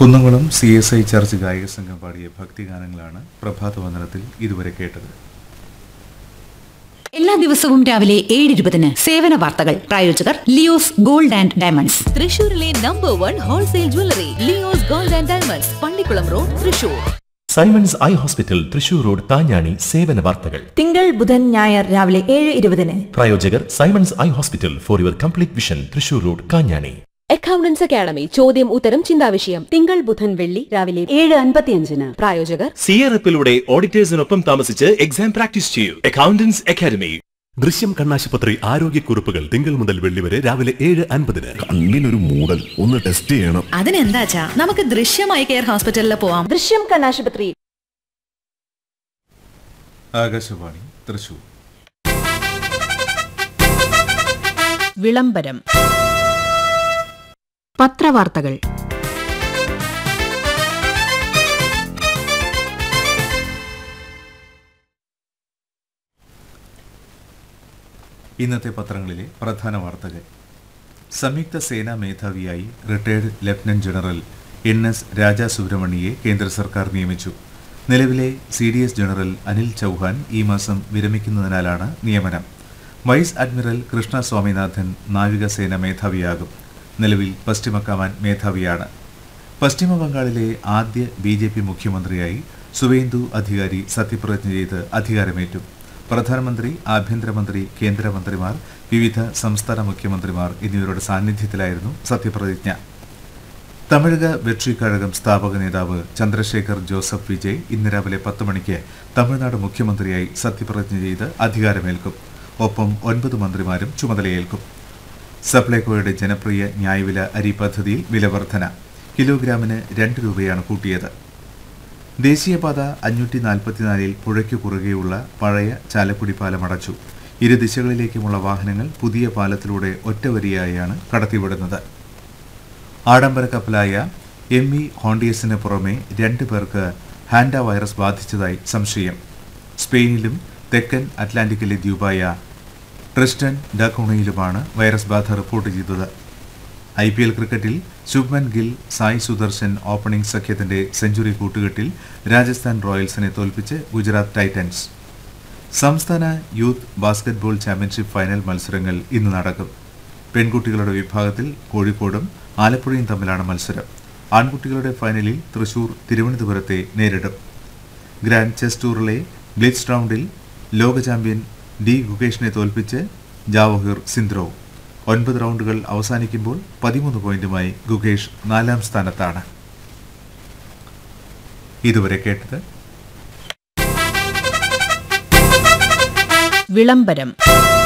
Kunnamkulam C S I church ഗായക സംഘം പാടിയ ഭക്തിഗാനങ്ങളാണ് പ്രഭാത വന്ദനത്തിൽ ഇതുവരെ കേട്ടത് എല്ലാ ദിവസവും രാവിലെ ഏഴ് ഇരുപതിന് സേവന വാർത്തകൾ പ്രായോജകർ ലിയോസ് ഗോൾഡ് ആൻഡ് ഡയമണ്ട്സ് തൃശൂരിലെ number one wholesale jewellery Leo's gold and diamonds Pallikkulam road Thrissur Simon's eye hospital Thrissur road Thanjani സേവന വാർത്തകൾ തിങ്കൾ ബുധൻ ഞായർ രാവിലെ ഏഴ് ഇരുപതിന് പ്രായോജകർ Simon's eye hospital for your complete vision Thrissur road Kanjani accountants academy ചോദ്യം ഉത്തരം ചിന്താവിഷയം തിങ്കൾ ബുധൻ വെള്ളി രാവിലെ ഏഴ് അൻപത്തിയഞ്ചിന് പ്രായോജകർ സി ആർ എഫിലൂടെ ഓഡിറ്റേഴ്സിനൊപ്പം താമസിച്ച് എക്സാം പ്രാക്ടീസ് ചെയ്യൂ അക്കൗണ്ടൻസ് അക്കാദമി ദൃശ്യം കണ്ണാശുപത്രി ആരോഗ്യക്കുറിപ്പുകൾ തിങ്കൾ മുതൽ വെള്ളി വരെ രാവിലെ ഏഴ് അൻപതിന് കണ്ണിനൊരു മൂടൽ ഒന്ന് ടെസ്റ്റ് ചെയ്യണം അതിനെന്താച്ചാ നമുക്ക് ദൃശ്യമായി കെയർ ഹോസ്പിറ്റലിൽ പോവാം ദൃശ്യം കണ്ണാശുപത്രി ആകാശവാണി തൃശൂർ വിളംബരം പത്രവാർത്തകൾ ഇന്നത്തെ പത്രങ്ങളിലെ പ്രധാന വാർത്തകൾ സംയുക്ത സേനാ മേധാവിയായി retired lieutenant general N S Raja Subramani കേന്ദ്ര സർക്കാർ നിയമിച്ചു നിലവിലെ C D S general Anil Chauhan ഈ മാസം വിരമിക്കുന്നതിനാലാണ് നിയമനം വൈസ് അഡ്മിറൽ കൃഷ്ണ സ്വാമിനാഥൻ നാവികസേന മേധാവിയാകും നിലവിൽ പശ്ചിമ കമാൻ മേധാവിയാണ് പശ്ചിമ ബംഗാളിലെ ആദ്യ ബി ജെ പി മുഖ്യമന്ത്രിയായി സുവേന്ദു അധികാരി സത്യപ്രതിജ്ഞ ചെയ്ത് അധികാരമേറ്റു പ്രധാനമന്ത്രി ആഭ്യന്തരമന്ത്രി കേന്ദ്രമന്ത്രിമാർ വിവിധ സംസ്ഥാന മുഖ്യമന്ത്രിമാർ എന്നിവരുടെ സാന്നിധ്യത്തിലായിരുന്നു സത്യപ്രതിജ്ഞ തമിഴക വെട്രി കഴകം സ്ഥാപക നേതാവ് ചന്ദ്രശേഖർ ജോസഫ് വിജയ് ഇന്ന് രാവിലെ പത്ത് മണിക്ക് തമിഴ്നാട് മുഖ്യമന്ത്രിയായി സത്യപ്രതിജ്ഞ ചെയ്ത് അധികാരമേൽക്കും ഒപ്പം ഒൻപത് മന്ത്രിമാരും ചുമതലയേൽക്കും സപ്ലൈകോയുടെ ജനപ്രിയ ന്യായവില അരി പദ്ധതിയിൽ വിലവർധന കിലോഗ്രാമിന് രണ്ട് രൂപയാണ് കൂട്ടിയത് ദേശീയപാത അഞ്ഞൂറ്റി നാൽപ്പത്തിനാലിൽ പുഴയ്ക്കു കുറുകെയുള്ള പഴയ ചാലക്കുടി പാലം അടച്ചു ഇരു ദിശകളിലേക്കുമുള്ള വാഹനങ്ങൾ പുതിയ പാലത്തിലൂടെ ഒറ്റവരിയായാണ് കടത്തിവിടുന്നത് ആഡംബര കപ്പലായ എം ഇ ഹോണ്ടിയസിന് പുറമെ രണ്ട് പേർക്ക് ഹാൻഡ വൈറസ് ബാധിച്ചതായി സംശയം സ്പെയിനിലും തെക്കൻ അറ്റ്ലാന്റിക്കിലെ ദ്വീപായ ട്രിസ്റ്റൻ ഡക്കോണയിലുമാണ് വൈറസ് ബാധ റിപ്പോർട്ട് ചെയ്തത് ഐ പി എൽ ക്രിക്കറ്റിൽ ശുഭ്മൻ ഗിൽ സായ് സുദർശൻ ഓപ്പണിംഗ് സഖ്യത്തിന്റെ സെഞ്ചുറി കൂട്ടുകെട്ടിൽ രാജസ്ഥാൻ റോയൽസിനെ തോൽപ്പിച്ച് ഗുജറാത്ത് ടൈറ്റൻസ് സംസ്ഥാന യൂത്ത് ബാസ്കറ്റ്ബോൾ ചാമ്പ്യൻഷിപ്പ് ഫൈനൽ മത്സരങ്ങൾ ഇന്ന് നടക്കും പെൺകുട്ടികളുടെ വിഭാഗത്തിൽ കോഴിക്കോടും ആലപ്പുഴയും തമ്മിലാണ് മത്സരം ആൺകുട്ടികളുടെ ഫൈനലിൽ തൃശൂർ തിരുവനന്തപുരത്തെ നേരിടും ഗ്രാൻഡ് ചെസ് ടൂറിലെ ഗ്ലിറ്റ്സ് റൗണ്ടിൽ ലോക ചാമ്പ്യൻ ഡി ഗുകേഷിനെ തോൽപ്പിച്ച് ജാവഹിർ സിന്ദ്രോ ഒൻപത് റൗണ്ടുകൾ അവസാനിക്കുമ്പോൾ പതിമൂന്ന് പോയിന്റുമായി ഗുകേഷ് നാലാം സ്ഥാനത്താണ് ഇതുവരെ കേട്ടത് വിളംബരം